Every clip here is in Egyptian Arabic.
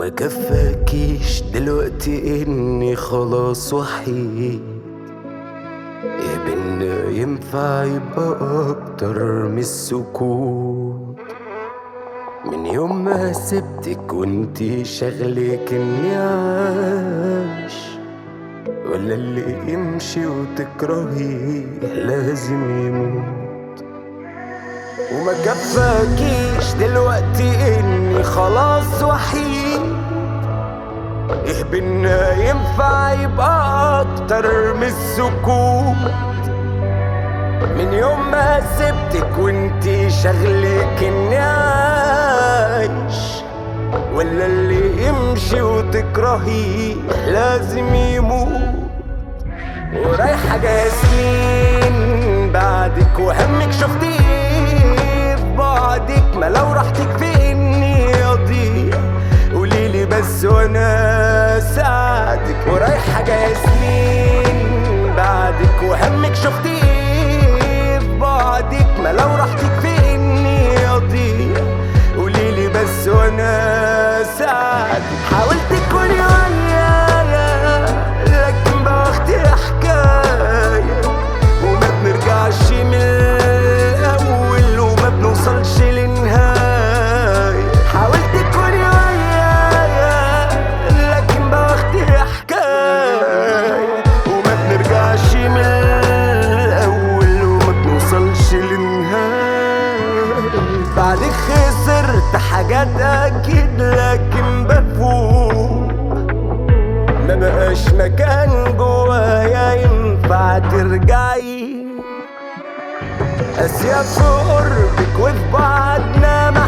وما كفاكيش دلوقتي اني خلاص وحيد يا بينا ينفع يبقى اكتر من السكوت من يوم ما سبتك وانتي شغلك اني عاش ولا اللي يمشي وتكرهيه لازم يموت وما كفاكيش دلوقتي اني خلاص وحيد ايه بينا ينفع يبقى اكتر من السكوت من يوم ما سبتك وانتي شغلك اني عايش ولا اللي يمشي وتكرهيه لازم يموت ورايحة جاية سنين بعدك وهمك شفت ايه في بعدك ما لو راحتك في اني اضيع قوليلي بس وانا ساعدك ورايحة جاية سنين بعدك وهمك شفت ايه في بعدك ما لو راحتك في اني اضيع قوليلي بس وانا ساعدك حاولت تكوني ويايا لكن بختي حكاية وما بنرجعش من الأول وما بنوصلش للنهاية حاولت تكوني ويايا لكن بختي حكاية وما بنرجعش من الأول وما بنوصلش للنهاية بعدك خسرت حاجات أكيد لكن بفوق ما بقاش مكان جوايا ينفع ترجعي قاسية في قربك وفي بعدنا ما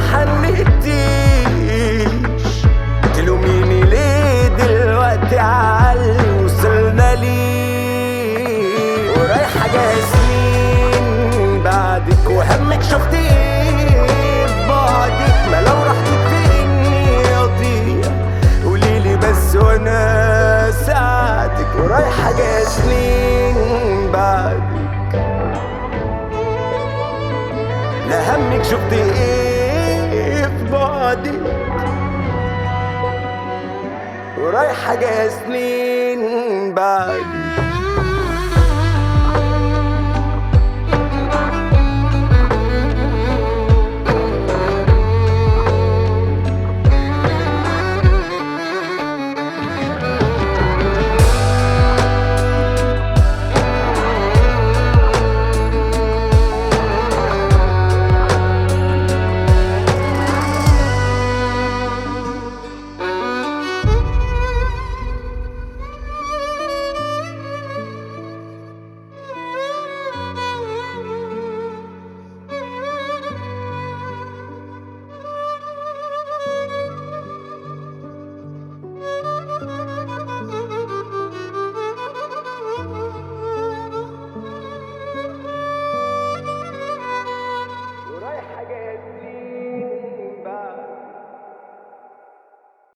حنتيش تلوميني ليه دلوقتي عالي وصلنا ليه ورايحة جاية سنين بعدك وهمك شفت ايه في بعدك ما لو راحتك في اني اضيع قوليلي بس وانا ساعدك ورايحة جاية سنين بعدك لا همك شفت ايه في بعدك ورايحة جاية سنين بعدك